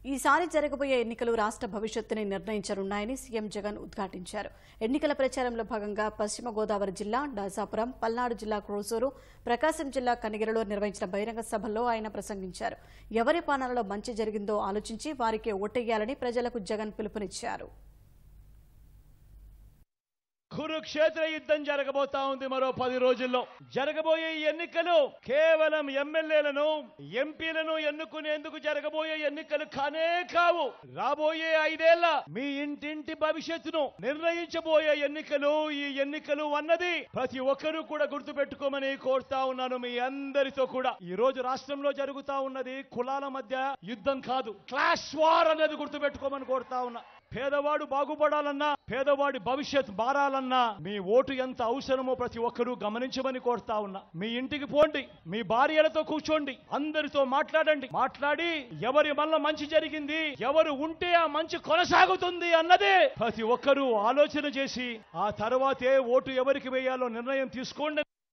ఈసారి జరగబోయే ఎన్నికలు రాష్ట్ర భవిష్యత్తుని నిర్ణయించనున్నాయని సీఎం జగన్ ఉద్ఘాటించారు ఎన్నికల ప్రచారంలో భాగంగా పశ్చిమ గోదావరి జిల్లా నరసాపురం పల్నాడు జిల్లా క్రోసూరు ప్రకాశం జిల్లా కనిగిరిలో నిర్వహించిన బహిరంగ సభల్లో ఆయన ప్రసంగించారు ఎవరి పాలనలో మంచి జరిగిందో ఆలోచించి వారికి ఓటెయ్యాలని ప్రజలకు జగన్ పిలుపునిచ్చారు కురుక్షేత్ర యుద్ధం జరగబోతా ఉంది మరో పది రోజుల్లో జరగబోయే ఈ ఎన్నికలు కేవలం ఎమ్మెల్యేలను ఎంపీలను ఎన్నుకునేందుకు జరగబోయే ఎన్నికలు కానే కావు రాబోయే ఐదేళ్ల మీ ఇంటింటి భవిష్యత్తును నిర్ణయించబోయే ఎన్నికలు ఈ ఎన్నికలు అన్నది ప్రతి ఒక్కరూ కూడా గుర్తుపెట్టుకోమని కోరుతా ఉన్నాను మీ అందరితో కూడా ఈ రోజు రాష్ట్రంలో జరుగుతా ఉన్నది కులాల మధ్య యుద్ధం కాదు క్లాష్ వార్ అనేది గుర్తుపెట్టుకోమని కోరుతా ఉన్నా పేదవాడు బాగుపడాలన్నా పేదవాడి భవిష్యత్ మారాలన్నా మీ ఓటు ఎంత అవసరమో ప్రతి ఒక్కరూ గమనించమని కోరుతా ఉన్నా మీ ఇంటికి పోండి మీ భార్యలతో కూర్చోండి అందరితో మాట్లాడండి మాట్లాడి ఎవరి వల్ల మంచి జరిగింది ఎవరు ఉంటే ఆ మంచి కొనసాగుతుంది అన్నదే ప్రతి ఒక్కరూ ఆలోచన చేసి ఆ తర్వాతే ఓటు ఎవరికి వేయాలో నిర్ణయం తీసుకోండి